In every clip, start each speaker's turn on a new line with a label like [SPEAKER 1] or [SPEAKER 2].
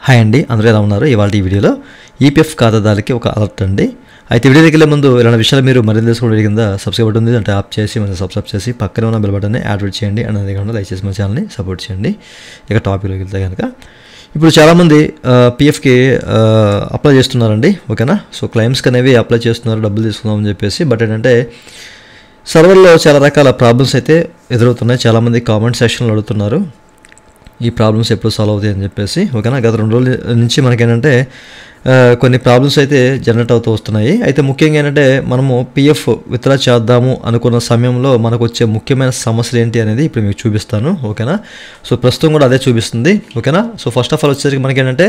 [SPEAKER 1] hi అండి అందరూ ఎలా ఉన్నారు ఇవాళ ఈ వీడియోలో ఈపీఎఫ్ ఖాతాదారులకి ఒక అలర్ట్ అండి అయితే వీడియోకి వెళ్ళే ముందు ఇలాంటి విషయాలు మీరు మరింత తెలుసుకోవడం కింద సబ్స్క్రైబ్ బటన్ ఉంది అంటే ఆప్ చేసి మనం సబ్స్క్రైబ్ చేసి పక్కనే ఉన్న బెల్ బటన్ని యాడ్ చేయండి అండ్ అదే కాకుండా దయచేసి మన ఛానల్ని సపోర్ట్ చేయండి ఇక టాపిక్లోకి వెళ్తే కనుక ఇప్పుడు చాలామంది పిఎఫ్కి అప్లై చేస్తున్నారండి ఓకేనా సో క్లైమ్స్కి అనేవి అప్లై చేస్తున్నారు డబ్బులు తీసుకుందామని చెప్పేసి బట్ ఏంటంటే సర్వర్లో చాలా రకాల ప్రాబ్లమ్స్ అయితే ఎదురవుతున్నాయి చాలామంది కామెంట్ సెక్షన్లో అడుగుతున్నారు ఈ ప్రాబ్లమ్స్ ఎప్పుడు సాల్వ్ అవుతాయి అని చెప్పేసి ఓకేనా గత రెండు రోజుల నుంచి మనకేంటంటే ఆ, కొన్ని ప్రాబ్లమ్స్ అయితే జనరేట్ అవుతూ వస్తున్నాయి అయితే ముఖ్యంగా ఏంటంటే మనము పిఎఫ్ విత్డ్రా చేద్దాము అనుకున్న సమయంలో మనకు వచ్చే ముఖ్యమైన సమస్యలు ఏంటి అనేది ఇప్పుడు మీకు చూపిస్తాను ఓకేనా సో ప్రస్తుతం కూడా అదే చూపిస్తుంది ఓకేనా సో ఫస్ట్ ఆఫ్ ఆల్ వచ్చేసరికి మనకి ఏంటంటే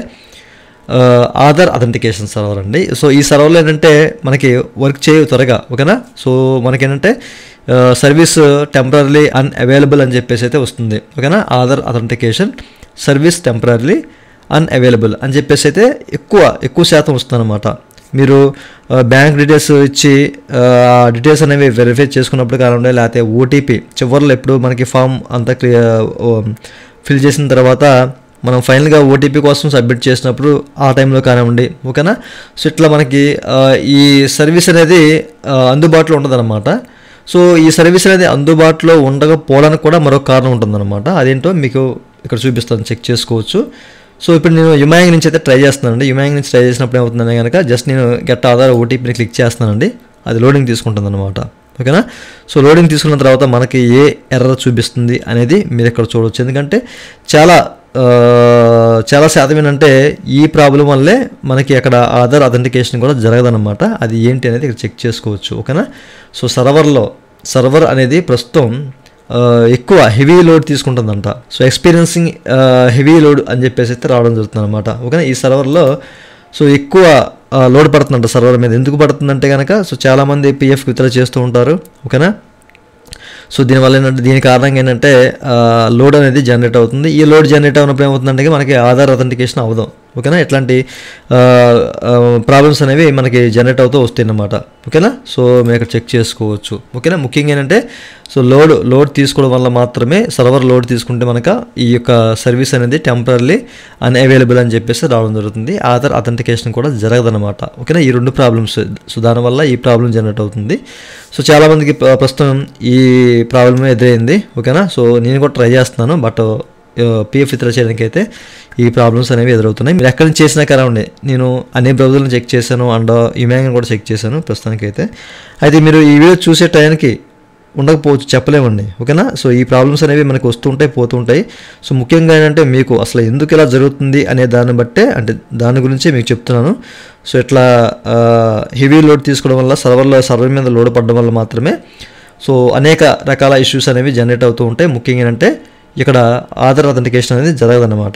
[SPEAKER 1] ఆధార్ అథెంటికేషన్ సర్వర్ అండి సో ఈ సర్వర్లో ఏంటంటే మనకి వర్క్ చేయు త్వరగా ఓకేనా సో మనకేంటంటే సర్వీస్ టెంపరీ అన్అవైలబుల్ అని చెప్పేసి అయితే వస్తుంది ఓకేనా Aadhaar authentication service temporary unavailable అని చెప్పేసి అయితే ఎక్కువ ఎక్కువ శాతం వస్తుందన్నమాట మీరు బ్యాంక్ డీటెయిల్స్ ఇచ్చి ఆ డీటెయిల్స్ అనేవి వెరిఫై చేసుకున్నప్పుడు కానివ్వండి లేకపోతే ఓటీపీ చివరిలో ఎప్పుడు మనకి ఫామ్ అంతా క్లియర్ ఫిల్ చేసిన తర్వాత మనం ఫైనల్గా ఓటీపీ కోసం సబ్మిట్ చేసినప్పుడు ఆ టైంలో కానివ్వండి ఓకేనా సో ఇట్లా మనకి ఆ, ఈ సర్వీస్ అనేది ఆ, అందుబాటులో ఉండదన్నమాట సో ఈ సర్వీస్ అనేది అందుబాటులో ఉండకపోవడానికి కూడా మరొక కారణం ఉంటుందన్నమాట అదేంటో మీకు ఇక్కడ చూపిస్తాను చెక్ చేసుకోవచ్చు సో ఇప్పుడు నేను యుమాంగ్ నుంచి అయితే ట్రై చేస్తున్నానండి యుమాంగ్ నుంచి ట్రై చేసినప్పుడు ఏమవుతుందంటే కనుక జస్ట్ నేను గెట్ ఆధార్ ఓటీపీని క్లిక్ చేస్తానండి అది లోడింగ్ తీసుకుంటుంది అనమాట ఓకేనా సో లోడింగ్ తీసుకున్న తర్వాత మనకి ఏ ఎర్రర్ చూపిస్తుంది అనేది మీరు ఇక్కడ చూడవచ్చు ఎందుకంటే చాలా ఆ, చాలా శాతం ఏంటంటే ఈ ప్రాబ్లం వల్లే మనకి అక్కడ ఆధార్ అథెంటికేషన్ కూడా జరగదన్నమాట అది ఏంటి అనేది ఇక్కడ చెక్ చేసుకోవచ్చు ఓకేనా సో సర్వర్లో సర్వర్ అనేది ప్రస్తుతం ఆ, ఎక్కువ హెవీ లోడ్ తీసుకుంటుందంట సో ఎక్స్పీరియన్సింగ్ హెవీ లోడ్ అని చెప్పేసి అయితే రావడం జరుగుతుంది అనమాట ఓకేనా ఈ సర్వర్లో సో ఎక్కువ ఆ, లోడ్ పడుతుందంట సర్వర్ మీద ఎందుకు పడుతుందంటే కనుక సో చాలామంది పిఎఫ్ విత్డ్రా చేస్తూ ఉంటారు ఓకేనా సో దీనివల్ల ఏంటంటే దీని కారణంగా ఏంటంటే ఆ, లోడ్ అనేది జనరేట్ అవుతుంది ఈ లోడ్ జనరేట్ అయినప్పుడు ఏమవుతుందంటే మనకి ఆధార్ అథెంటికేషన్ అవ్వదు ఓకేనా ఇట్లాంటి ప్రాబ్లమ్స్ అనేవి మనకి జనరేట్ అవుతూ వస్తాయి అన్నమాట ఓకేనా సో మీరు ఇక్కడ చెక్ చేసుకోవచ్చు ఓకేనా ముఖ్యంగా ఏంటంటే సో లోడ్ లోడ్ తీసుకోవడం వల్ల మాత్రమే సర్వర్ లోడ్ తీసుకుంటే మనక ఈ యొక్క సర్వీస్ అనేది టెంపరీ అన్అవైలబుల్ అని చెప్పేసి రావడం జరుగుతుంది ఆధార్ అథెంటికేషన్ కూడా జరగదన్నమాట ఓకేనా ఈ రెండు ప్రాబ్లమ్స్ సో దానివల్ల ఈ ప్రాబ్లం జనరేట్ అవుతుంది సో చాలామందికి ప్ర- ప్రస్తుతం ఈ ప్రాబ్లమే ఎదురైంది ఓకేనా సో నేను కూడా ట్రై చేస్తున్నాను బట్ పిఎఫ్ విత్డ్రా చేయడానికి అయితే ఈ ప్రాబ్లమ్స్ అనేవి ఎదురవుతున్నాయి మీరు ఎక్కడి నుంచి చేసినా కరావండి నేను అన్ని బ్రౌజర్లను చెక్ చేశాను అండ్ ఇమాంగ్ కూడా చెక్ చేశాను ప్రస్తుతానికి అయితే అయితే మీరు ఈ వీడియో చూసే టైంకి ఉండకపోవచ్చు చెప్పలేమండి ఓకేనా సో ఈ ప్రాబ్లమ్స్ అనేవి మనకు వస్తుంటాయి పోతుంటాయి సో ముఖ్యంగా ఏంటంటే మీకు అసలు ఎందుకు ఇలా జరుగుతుంది అనే దాన్ని బట్టే అంటే దాని గురించే మీకు చెప్తున్నాను సో ఇట్లా హెవీ లోడ్ తీసుకోవడం వల్ల సర్వర్లో సర్వర్ మీద లోడ్ పడడం వల్ల మాత్రమే సో అనేక రకాల ఇష్యూస్ అనేవి జనరేట్ అవుతూ ఉంటాయి ముఖ్యంగా ఏంటంటే ఇక్కడ ఆధార్ అథెంటికేషన్ అనేది జరగదన్నమాట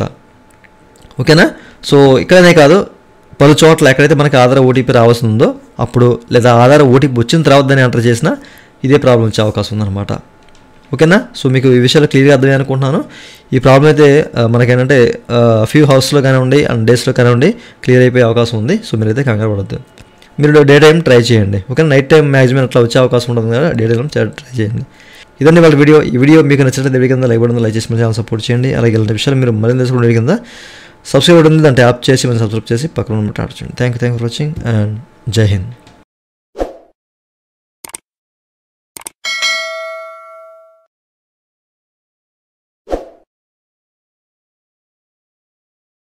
[SPEAKER 1] ఓకేనా సో ఇక్కడనే కాదు పలు చోట్ల ఎక్కడైతే మనకి ఆధార్ ఓటీపీ రావాల్సి ఉందో అప్పుడు లేదా ఆధార్ ఓటీపీ వచ్చిన తర్వాత దాన్ని ఎంటర్ చేసినా ఇదే ప్రాబ్లం వచ్చే అవకాశం ఉందన్నమాట ఓకేనా సో మీకు ఈ విషయాలు క్లియర్గా అర్థమై అనుకుంటున్నాను ఈ ప్రాబ్లం అయితే ఆ, మనకేంటంటే ఫ్యూ హౌస్లో కానివ్వండి అండ్ డేస్లో కానివ్వండి క్లియర్ అయిపోయే అవకాశం ఉంది సో మీరైతే కంగారు పడద్దు మీరు డే టైం ట్రై చేయండి ఓకే నైట్ టైం మ్యాక్సిమం అట్లా వచ్చే అవకాశం ఉంటుంది కదా డే టైం ట్రై చేయండి ఇదండి వాళ్ళ వీడియో ఈ వీడియో మీకు నచ్చినట్లయితే వీడియో కింద లైక్ బటన్ లైక్ చేసి మన ఛానల్ సపోర్ట్ చేయండి అలాగే ఇలాంటి విషయాలు మీరు మరింత తెలుసుకునే కింద సబ్స్క్రైబ్ ఉంది దాంట్లో యాప్ చేసి మనం సబ్స్క్రైబ్ చేసి పక్కన ఉన్నట్టు ఆడచండి thank you thank for watching and జై హింద్